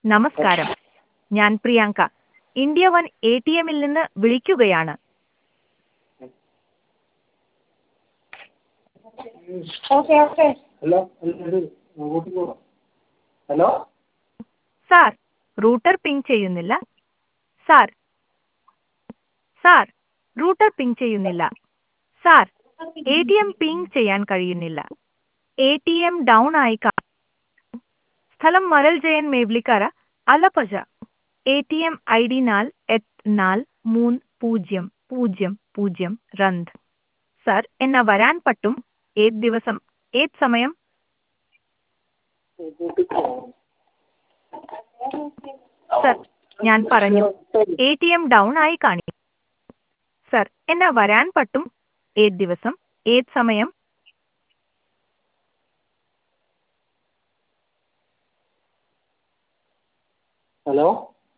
നമസ്കാരം ഞാൻ Priyanka India one A T എമ്മിൽ നിന്ന് വിളിക്കുകയാണ് ഓക്കെ ഓക്കെ ഹലോ ഇത് അങ്ങോട്ട് പോകാം ഹലോ സാർ റൂട്ടർ പിങ് ചെയ്യുന്നില്ല സാർ സാർ റൂട്ടർ പിങ് ചെയ്യുന്നില്ല sir A T M ping ചെയ്യാൻ കഴിയുന്നില്ല എ ടി എം ഡൗൺ ആയി കാ സ്ഥലം മരൽ Jayan Mavelikkara Alappuzha A T M I D നാൽ എട്ട് നാല് മൂന്ന് പൂജ്യം പൂജ്യം പൂജ്യം രണ്ട് സർ എന്ന വരാൻ പറ്റും ഏത് ദിവസം ഏത് സമയം സർ ഞാൻ പറഞ്ഞു എ ടി എം ഡൗൺ ആയി കാണി സർ എന്നെ വരാൻ പറ്റും ഏത് ദിവസം ഏത് സമയം ഹലോ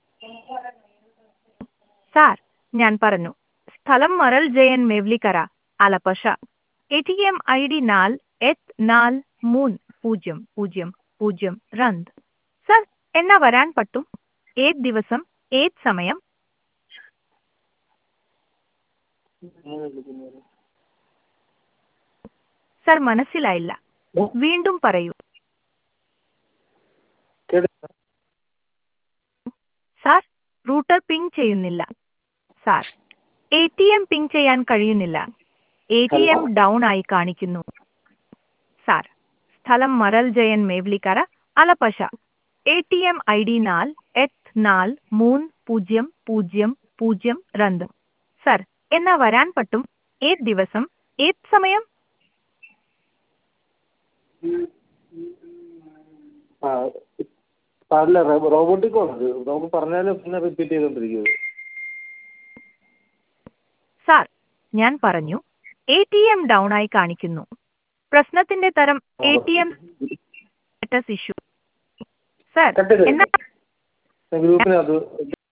സാർ ഞാൻ പറഞ്ഞു സ്ഥലം മറൽ Jayan Mavelikkara Alappuzha A T M I D നാല് എട്ട് നാല് മൂന്ന് പൂജ്യം പൂജ്യം പൂജ്യം രണ്ട് സർ എന്നെ വരാൻ പറ്റും ഏത് ദിവസം ഏത് സമയം സർ മനസ്സിലായില്ല വീണ്ടും പറയൂ കേട്ടില്ല സാർ റൂട്ടർ പിങ് ചെയ്യുന്നില്ല sir A T M ping ചെയ്യാൻ കഴിയുന്നില്ല എ ടി എം ഡൗൺ ആയി കാണിക്കുന്നു സാർ സ്ഥലം മറൽ Jayan Mavelikkara Alappuzha A T M I D നാല് എട്ട് നാല് മൂന്ന് പൂജ്യം പൂജ്യം പൂജ്യം രണ്ട് സർ എന്നാ വരാൻ പറ്റും ഏത് ദിവസം ഏത് സമയം ആ പാടില്ല റോബോട്ടിക് ആണത് നമുക്ക് പറഞ്ഞാലും പിന്നെ റിപ്പീറ്റ് ചെയ്തുകൊണ്ടിരിക്കുന്നത് സാർ ഞാൻ പറഞ്ഞു എ ടി എം ഡൗൺ ആയി കാണിക്കുന്നു പ്രശ്നത്തിന്റെ തരം A T M status issue sir cut ചെയ്ത് എന്നാ ഗ്രൂപ്പിനകത്ത്